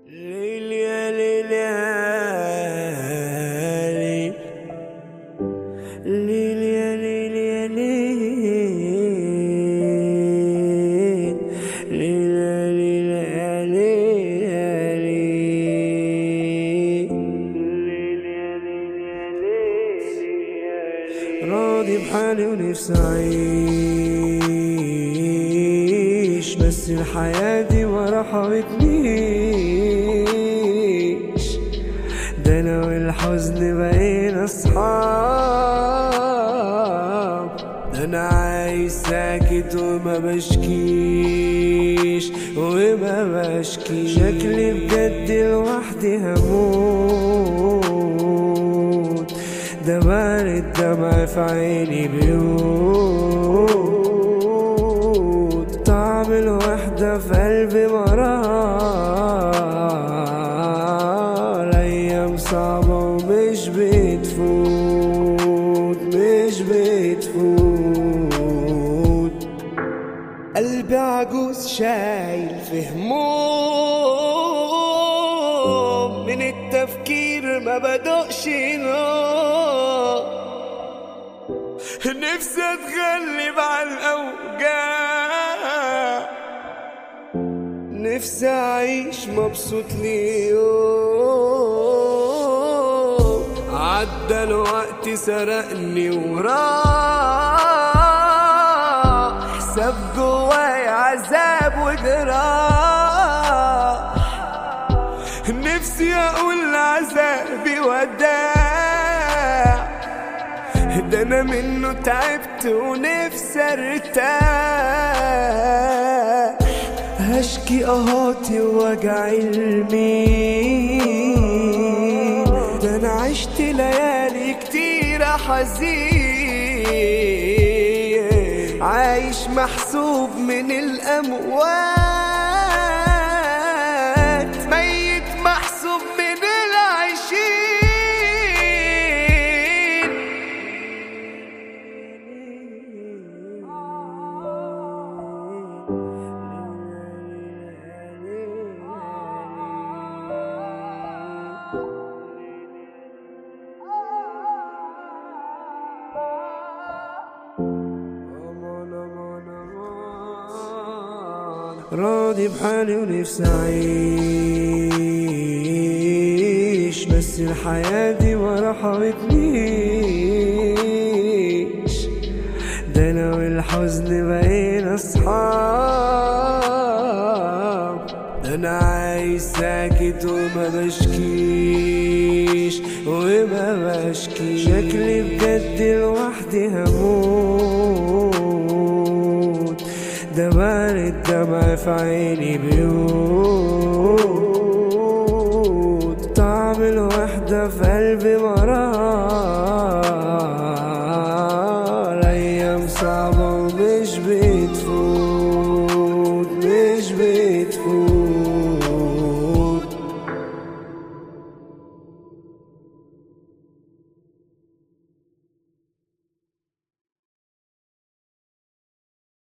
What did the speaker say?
ليل يا ليل يا ليل ليل يا ليل يا ليل ليل يا ليل يا ليل يا ليل ليل يا ليل يا ليل راضي بحالي ونفسي أعيش بس الحياة دي ما رحمتنيش ده أنا والحزن بقينا أصحاب ده أنا عايش ساكت وما بشكيش وما بشكيش شكلي بجد لوحدي هموت ده بان الدمع في عيني بيوت طعم الوحدة في قلبي مرار أيام صعبة ومش بتفوت مش بتفوت قلبي عجوز شايل في هموم من التفكير ما بدقش نوم نفسي اتغلب على الاوجاع نفسي اعيش مبسوط ليوم عدى الوقت سرقني وراح ساب جواي عذاب وجراح نفسي اقول عذابي وداع ده انا منه تعبت ونفسي ارتاح هشكي اهاتي ووجعي لمين ده انا عشت ليالي كتيرة حزين عايش محسوب من الاموات ميت محسوب من العايشين راضي بحالي ونفسي أعيش بس الحياة دي ما رحمتنيش ده أنا والحزن بقينا أصحاب ده أنا عايش ساكت وما بشكيش وما بشكيش شكلي بجد لوحدي هموت ده بان الدمع في عيني بيوت طعم الوحدة في قلبي مرار